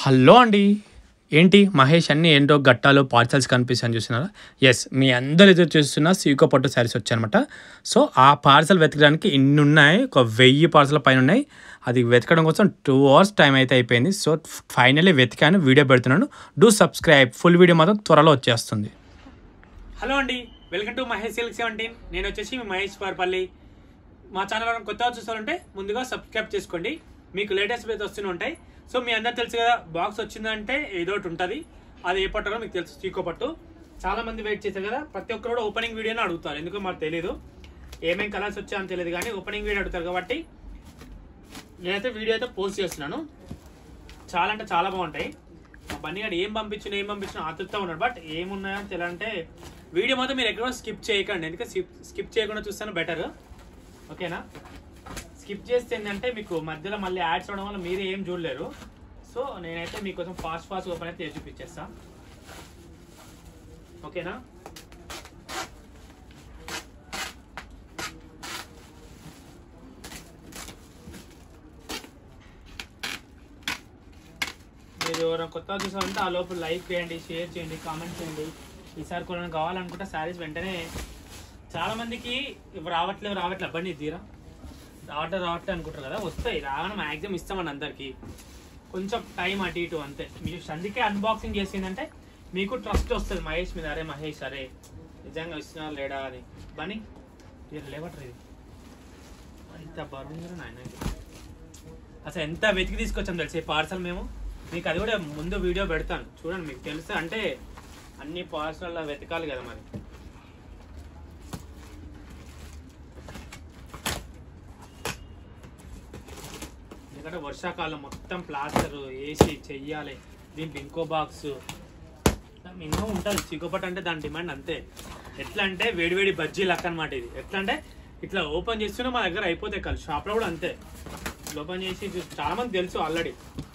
Hello అండి ఏంటి మహేష్ అన్ని ఏంటో గట్టాలు పార్సల్స్ కనిపిస్తాయని చూస్తున్నారా ఎస్ మీ అందరు ఎదురు చూస్తున్న సీకో పట్టు శారీస్ వచ్చాయన్నమాట సో ఆ పార్సల్ వెతకడానికి ఇన్ని ఉన్నాయి ఒక వెయ్యి పార్సల్ పైన ఉన్నాయి అది వెతకడం కోసం టూ అవర్స్ టైం అయితే అయిపోయింది సో ఫైనల్లీ వెతికాను వీడియో పెడుతున్నాను డూ సబ్స్క్రైబ్ ఫుల్ వీడియో మాత్రం త్వరలో వచ్చేస్తుంది హలో అండి welcome to Mahesh silk seventeen నేను వచ్చేసి మీ మహేష్ పార్పల్లి మా ఛానల్ ఎవరైనా కొత్తగా చూస్తారంటే ముందుగా సబ్స్క్రైబ్ చేసుకోండి మీకు లేటెస్ట్ అయితే వస్తూనే ఉంటాయి సో మీ అందరు తెలుసు కదా బాక్స్ వచ్చిందంటే ఏదో ఒకటి ఉంటుంది అది ఏ పట్టో మీకు తెలుసు చీకో పట్టు చాలా మంది వెయిట్ చేశారు కదా ప్రతి ఒక్కరు కూడా ఓపెనింగ్ వీడియోని అడుగుతారు ఎందుకో మాకు తెలియదు ఏమేం కలర్స్ వచ్చాయని తెలియదు కానీ ఓపెనింగ్ వీడియో అడుగుతారు కాబట్టి నేనైతే వీడియో అయితే పోస్ట్ చేస్తున్నాను చాలా అంటే చాలా బాగుంటాయి మా బన్నీ గారు ఏం పంపించిన ఏం పంపించిన ఆతృత ఉన్నాడు బట్ ఏమున్నాయో తెలియాలంటే వీడియో మాత్రం మీరు ఎక్కడో స్కిప్ చేయకండి ఎందుకంటే స్కిప్ చేయకుండా చూస్తాను బెటర్ ఓకేనా స్కిప్ చేస్తే ఏంటంటే మీకు మధ్యలో మళ్ళీ యాడ్స్ అవడం వల్ల మీరే ఏం చూడలేరు సో నేనైతే మీకోసం ఫాస్ట్ ఫాస్ట్ ఓపెన్ అయితే చేసి చూపించేస్తా ఓకేనా మీరు ఎవరైనా కొత్తగా చూసారంటే ఆ లోపల లైక్ చేయండి షేర్ చేయండి కామెంట్ చేయండి ఈసారి కొన్ని కావాలనుకుంటే శారీస్ వెంటనే చాలా మందికి ఇవి రావట్లేవు రావట్లే బండి తీరా ఆర్డర్ రావట్లే అనుకుంటారు కదా వస్తాయి రాగానే మ్యాక్సిమం ఇస్తామని అందరికి కొంచెం టైం అటు ఇటు అంతే మీరు అందుకే అన్బాక్సింగ్ చేసిందంటే మీకు ట్రస్ట్ వస్తుంది మహేష్ మీద అరే మహేష్ అరే నిజంగా ఇస్తున్నారు లేడా అని బని మీరు లేవట్రు ఇది ఎంత బరువు నాయన ఇది. అసలు ఎంత వెతికి తీసుకొచ్చాం తెలిసి పార్సల్ మేము మీకు అది కూడా ముందు వీడియో పెడతాను చూడండి మీకు తెలుసు అంటే అన్ని పార్సల్ వెతకాలి కదా మరి ఎందుకంటే వర్షాకాలం మొత్తం ప్లాస్టర్ ఏసీ చెయ్యాలి దీనికి ఇంకో బాక్స్ మినిమం ఉంటుంది చిక్కుపట్టు అంటే దాని డిమాండ్ అంతే ఎట్లా అంటే వేడివేడి బజ్జీ లెక్క అనమాట ఇది ఎట్లా అంటే ఇట్లా ఓపెన్ చేస్తూనే మా దగ్గర అయిపోతాయి కాదు షాప్లో కూడా అంతే ఓపెన్ చేసి చూ- చాలా మంది తెలుసు ఆల్రెడీ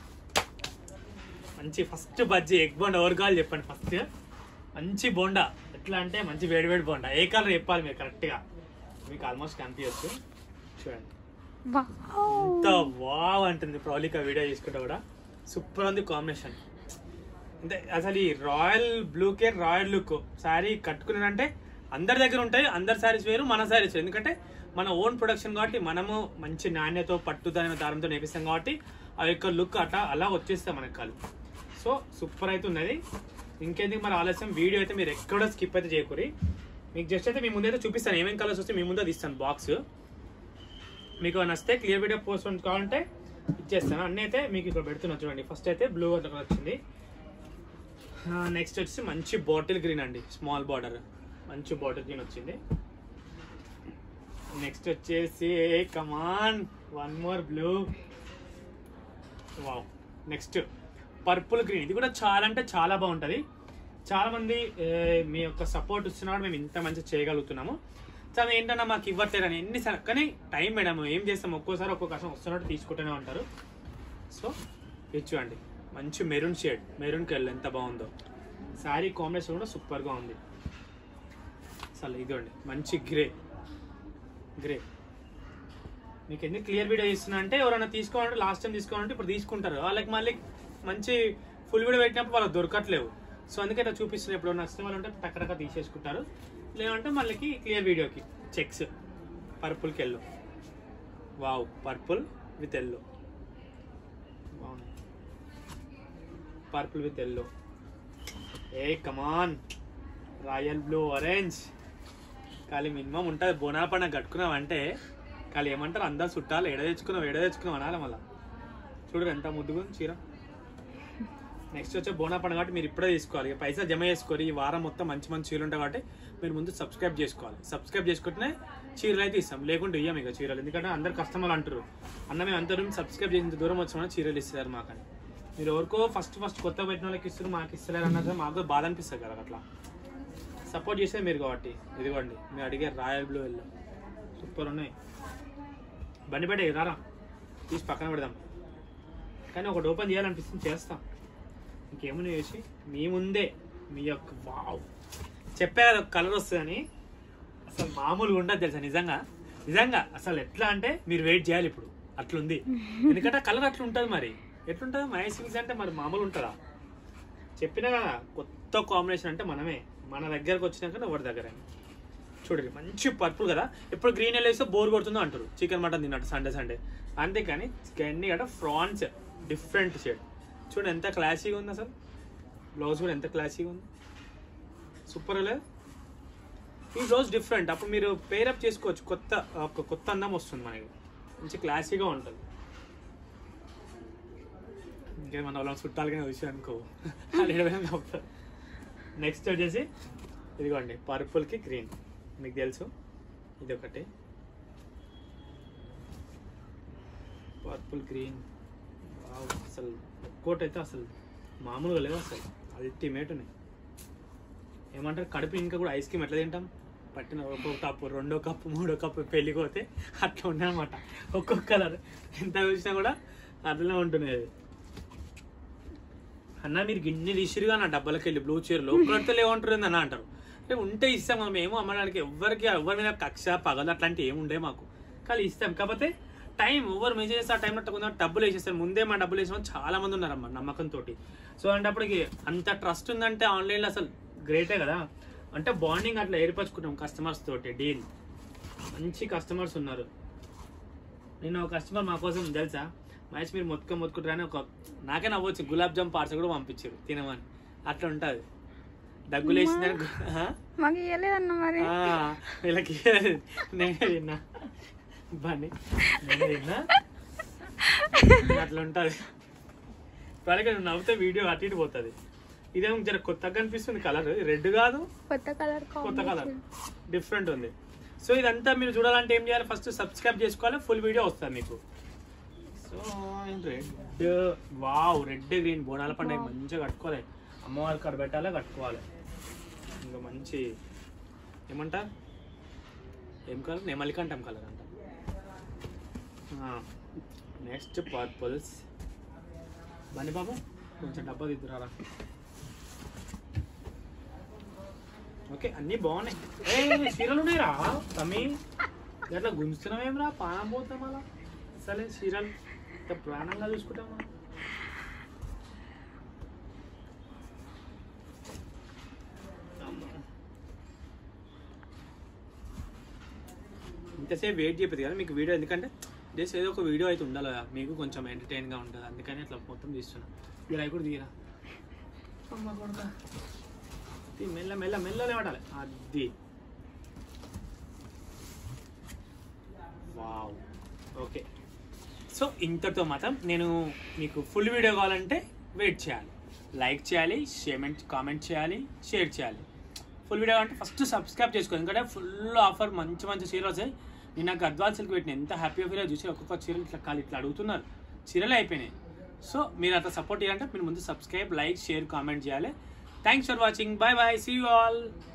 మంచి ఫస్ట్ బజ్జీ ఎగ్ బోండా ఎవరు కావాలి చెప్పండి ఫస్ట్ మంచి బోండా ఎట్లా అంటే మంచి వేడివేడి బోండా ఏ కలర్ చెప్పాలి మీరు కరెక్ట్గా మీకు ఆల్మోస్ట్ కనిపించచ్చు చూడండి ఎంత వావ్ అంటుంది ప్రౌలిక వీడియో తీసుకుంటే కూడా సూపర్ ఉంది కాంబినేషన్ అంటే అసలు ఈ royal blue care royal look sari కట్టుకున్నానంటే అందరి దగ్గర ఉంటాయి అందరి శారీస్ వేరు మన శారీస్ వేరు ఎందుకంటే మన ఓన్ ప్రొడక్షన్ కాబట్టి మనము మంచి నాణ్యతో పట్టుదల దారంతో నేపిస్తాం కాబట్టి ఆ యొక్క లుక్ అట్లా అలా వచ్చేస్తాయి మనకి కాలు సో సూపర్ అయితే ఉన్నది ఇంకేందుకు మరి ఆలస్యం వీడియో అయితే మీరు ఎక్కడ స్కిప్ అయితే చేయకూరి మీకు జస్ట్ అయితే మీ ముందైతే చూపిస్తాను ఏమేమి కలర్స్ వస్తే మీ ముందే తీస్తాను బాక్స్ మీకు నచ్చితే క్లియర్ వీడియో పోస్ట్ కావాలంటే ఇచ్చేస్తాను అన్నీ అయితే మీకు ఇక్కడ పెడుతున్నా చూడండి ఫస్ట్ అయితే బ్లూ కలర్ వచ్చింది నెక్స్ట్ వచ్చి మంచి బాటిల్ గ్రీన్ అండి స్మాల్ బార్డర్ మంచి బాటిల్ గ్రీన్ వచ్చింది నెక్స్ట్ వచ్చేసి come on one more blue wow next purple green ఇది కూడా చాలా అంటే చాలా బాగుంటుంది చాలా మంది ఏ, మీ యొక్క సపోర్ట్ ఇస్తున్నాడు మేము ఇంత మంచి చేయగలుగుతున్నాము చాలా ఏంటన్నా మాకు ఇవ్వట్లేరని ఎన్నిసార్లు కానీ టైం మేడం ఏం చేస్తాం ఒక్కోసారి ఒక్కో కష్టం వస్తున్నట్టు తీసుకుంటూనే ఉంటారు సో ఇది చూడండి మంచి మెరూన్ షేడ్ మెరూన్ కలర్ ఎంత బాగుందో శారీ కాంబినేషన్ కూడా సూపర్గా ఉంది అసలు ఇదిగోండి మంచి గ్రే గ్రే మీకు ఎందుకు క్లియర్ వీడియో ఇస్తున్నా అంటే ఎవరైనా తీసుకోవాలంటే లాస్ట్ టైం తీసుకోవాలంటే ఇప్పుడు తీసుకుంటారు వాళ్ళకి మళ్ళీ మంచి ఫుల్ వీడియో పెట్టినప్పుడు వాళ్ళకి దొరకట్లేవు సో అందుకే ఇట్లా చూపిస్తున్నా ఇప్పుడు నచ్చిన వాళ్ళు ఉంటే టక్కడక్క తీసేసుకుంటారు లేదంటే మళ్ళీ క్లియర్ వీడియోకి చెక్స్ పర్పుల్కి yellow wow purple with yellow బాగుంది పర్పుల్ విత్ ఎల్లో ఏ కమాన్ రాయల్ బ్లూ ఆరెంజ్ ఖాళీ మినిమం ఉంటుంది బోనాల పండుగ కట్టుకున్నాం అంటే ఖాళీ ఏమంటారు అందరు చుట్టాలు ఎడ తెచ్చుకున్నాం ఎడ తెచ్చుకున్నాం అనాలి మళ్ళీ చూడరు ఎంత ముద్దుగా ఉంది చీర నెక్స్ట్ వచ్చే బోనా పండుగ కాబట్టి మీరు ఇప్పుడే తీసుకోవాలి ఇక పైసలు జమ చేసుకోవాలి ఈ వారం మొత్తం మంచి మంచి చీరలు ఉంటాయి కాబట్టి మీరు ముందు సబ్స్క్రైబ్ చేసుకోవాలి సబ్స్క్రైబ్ చేసుకుంటేనే చీరలు అయితే ఇస్తాం లేకుంటే ఇయ్యం ఇక చీరలు ఎందుకంటే అందరు కస్టమర్లు అంటారు అన్న మేము అంత దూరం సబ్స్క్రైబ్ చేసిన దూరం వచ్చిన చీరలు ఇస్తారు మాకని మీరు ఎవరికో ఫస్ట్ ఫస్ట్ కొత్త పెట్టిన వాళ్ళకి ఇస్తారు మాకు ఇస్తలేరు అన్నది మాకు బాధ అనిపిస్తుంది కదా అట్లా సపోర్ట్ చేసేది మీరు కాబట్టి ఇదిగోండి మీరు అడిగే రాయల్ బ్లూ ఎల్లో సూపర్ ఉన్నాయి బండి పెట్టి రారా తీసి పక్కన పెడదాం కానీ ఒకటి ఓపెన్ చేయాలనిపిస్తుంది చేస్తాం ఇంకేమని చేసి మీ ముందే మీ యొక్క వావ్ చెప్పే కదా కలర్ వస్తుందని అసలు మామూలుగా ఉండదు తెలుసా నిజంగా నిజంగా అసలు ఎట్లా అంటే మీరు వెయిట్ చేయాలి ఇప్పుడు అట్లుంది ఎందుకంటే కలర్ అట్లా ఉంటుంది మరి ఎట్లుంటుంది మహేష్ సిల్క్స్ అంటే మరి మామూలు ఉంటుందా చెప్పినా కదా కొత్త కాంబినేషన్ అంటే మనమే మన దగ్గరకు వచ్చినాక ఎవరి దగ్గర చూడండి మంచి పర్పుల్ కదా ఎప్పుడు గ్రీన్ వేస్తే బోర్ కొడుతుందో అంటారు చికెన్ మటన్ తిన్నట్టు సండే సండే అంతేకాని అన్ని కదా ఫ్రాన్స్ డిఫరెంట్ షేడ్ చూడండి ఎంత క్లాసీగా ఉంది అసలు బ్లౌజ్ కూడా ఎంత క్లాసీగా ఉంది సూపర్ లేదు ఈ బ్లౌజ్ డిఫరెంట్ అప్పుడు మీరు పేరప్ చేసుకోవచ్చు కొత్త ఒక కొత్త అందం వస్తుంది మనకి మంచి క్లాసీగా ఉంటుంది ఇంకేమన్నా వాళ్ళ చుట్టాలుగానే వచ్చి అనుకో అవుతారు నెక్స్ట్ వచ్చేసి ఇదిగోండి పర్పుల్కి గ్రీన్ మీకు తెలుసు ఇది ఒకటి పర్పుల్ గ్రీన్ అసలు ఒక్కోటి అయితే అసలు మామూలుగా లేవు అసలు అల్టిమేట్ ఉన్నాయి ఏమంటారు కడుపు ఇంకా కూడా ఐస్ క్రీమ్ ఎట్లా తింటాం పట్టిన ఒక్కొక్క కప్పు రెండో కప్పు మూడో కప్పు పెళ్ళికి పోతే అట్లా ఉన్నాయన్నమాట ఒక్కొక్క కలర్ ఎంత చూసినా కూడా అట్లనే ఉంటున్నాయి అది అన్న మీరు గిన్నె తీసిరుగా నా డబ్బాలకి వెళ్ళి బ్లూ చీరలు ఒక్కడితో లేవంటారు అన్న అంటారు అంటే ఉంటే ఇస్తాం మనం ఏమో అమ్మడానికి ఎవరికి ఎవరి మీద కక్ష పగలు అట్లాంటివి ఏమి ఉండే మాకు కానీ ఇస్తాం కాకపోతే టైం ఎవరు మెసేజ్ చేస్తే ఆ టైంలో కొంచెం డబ్బులు వేసేస్తారు ముందే మా డబ్బులు వేసిన వాళ్ళు చాలా మంది ఉన్నారమ్మా నమ్మకంతో సో అంటే అప్పటికి అంత ట్రస్ట్ ఉందంటే ఆన్లైన్లో అసలు గ్రేటే కదా అంటే బాండింగ్ అట్లా ఏర్పరచుకుంటాం కస్టమర్స్ తోటి డీల్ మంచి కస్టమర్స్ ఉన్నారు నేను ఒక కస్టమర్ మా కోసం తెలుసా మహేష్ మీరు మొత్తుక మొత్తుకుంటారని ఒక నాకే నవ్వచ్చు గులాబ్ జామ్ పార్సల్ కూడా పంపించారు తినమని అట్లా ఉంటుంది దగ్గులు వేసిందని గు- ఆ? మాకు ఇవ్వలేదన్న మరి ఆ, వీళ్ళకి నేనే తిన్నా బని నేనే తిన్నా అట్లా ఉంటుంది వాళ్ళకి నువ్వు నవ్వుతే వీడియో అటు ఇటు పోతుంది ఇదేమో జర కొత్తగా కనిపిస్తుంది కలర్ రెడ్ కాదు కొత్త కలర్ కొత్త కలర్ డిఫరెంట్ ఉంది సో ఇదంతా మీరు చూడాలంటే ఏం చేయాలి ఫస్ట్ సబ్స్క్రైబ్ చేసుకోవాలి ఫుల్ వీడియో వస్తుంది మీకు so red wow red green బోనాల పండుగ మంచిగా కట్టుకోవాలి అమ్మవారి కాడ పెట్టాలి కట్టుకోవాలి ఇంకా మంచి ఏమంటా ఏం కలర్ నెమలికంఠం కలర్ అంట నెక్స్ట్ పర్పుల్స్ బని బాబు కొంచెం డబ్బా దిద్దురారా ఓకే అన్నీ బాగున్నాయి ఏ చీరలు ఉన్నాయిరా తమ్మి అట్లా గుంజుతున్నామేమ్రా పానం పోతాం అలా సరే చీరలు ఇంత ప్రాణంగా చూసుకుంటామా ఇంతసేపు వెయిట్ చెప్పేది కదా మీకు వీడియో ఎందుకంటే జస్ట్ ఏదో ఒక వీడియో అయితే ఉండాలి కదా మీకు కొంచెం ఎంటర్టైన్గా ఉంటుంది అందుకని అట్లా మొత్తం తీస్తున్నా మీరు అవి కూడా తీయరా అమ్మ కొడుకా తీ, మెల్ల మెల్ల మెల్లనే పడాలి అది వావ్ ఓకే సో ఇంతటితో మాత్రం నేను మీకు ఫుల్ వీడియో కావాలంటే వెయిట్ చేయాలి లైక్ చేయాలి షేమెంట్ కామెంట్ చేయాలి షేర్ చేయాలి ఫుల్ వీడియో అంటే ఫస్ట్ సబ్స్క్రైబ్ చేసుకోండి ఎందుకంటే ఫుల్ ఆఫర్ మంచి మంచి చీరలు వస్తాయి నేను నాకు గద్వాల్ సిల్క్ పెట్టిన ఎంత హ్యాపీగా ఫీల్ చూసి ఒక్కొక్క చీరలు ఇట్లా కాలు ఇట్లా అడుగుతున్నారు చీరలే అయిపోయినాయి సో మీరు అట్లా సపోర్ట్ చేయాలంటే మీరు ముందు సబ్స్క్రైబ్ లైక్ షేర్ కామెంట్ చేయాలి thanks for watching bye bye see you all